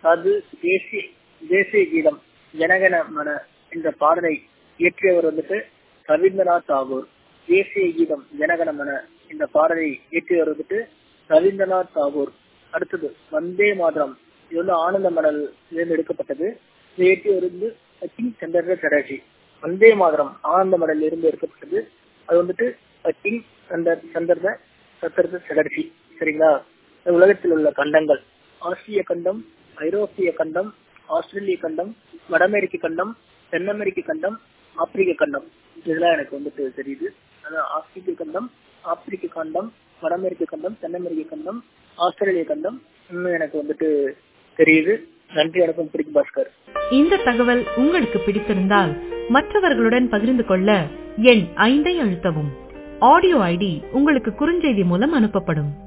அது தேசிய தேசிய கீதம் ஜனகன மன என்ற பாடலை இயற்றியவர் வந்துட்டு ரவீந்திரநாத் தாகூர் தேசிய கீதம் ஜனகன மன என்ற பாடலை இயற்றியவர் வந்துட்டு ரவீந்திரநாத் தாகூர் அடுத்தது வந்தே மாதரம் இது வந்து ஆனந்த மணல் இருந்து எடுக்கப்பட்டது இதை இயற்றியவர் வந்து சச்சின் சந்திர சடர்ஜி வந்தே மாதரம் ஆனந்த மணல் இருந்து எடுக்கப்பட்டது அது வந்துட்டு சச்சின் சந்தர் சந்தர்த சத்தர்த சடர்ஜி சரிங்களா உலகத்தில் உள்ள கண்டங்கள் ஆசிய கண்டம் ஐரோப்பிய கண்டம் ஆஸ்திரேலிய கண்டம் வட அமெரிக்க கண்டம் தென் அமெரிக்க கண்டம் ஆப்பிரிக்க கண்டம் இதெல்லாம் எனக்கு வந்துட்டு தெரியுது அதான் ஆப்பிரிக்க கண்டம் ஆப்பிரிக்க கண்டம் வட அமெரிக்க கண்டம் தென் அமெரிக்க கண்டம் ஆஸ்திரேலிய கண்டம் இன்னும் எனக்கு வந்துட்டு தெரியுது நன்றி வணக்கம் பிடிக்கும் பாஸ்கர் இந்த தகவல் உங்களுக்கு பிடித்திருந்தால் மற்றவர்களுடன் பகிர்ந்து கொள்ள எண் ஐந்தை அழுத்தவும் ஆடியோ ஐடி உங்களுக்கு குறுஞ்செய்தி மூலம் அனுப்பப்படும்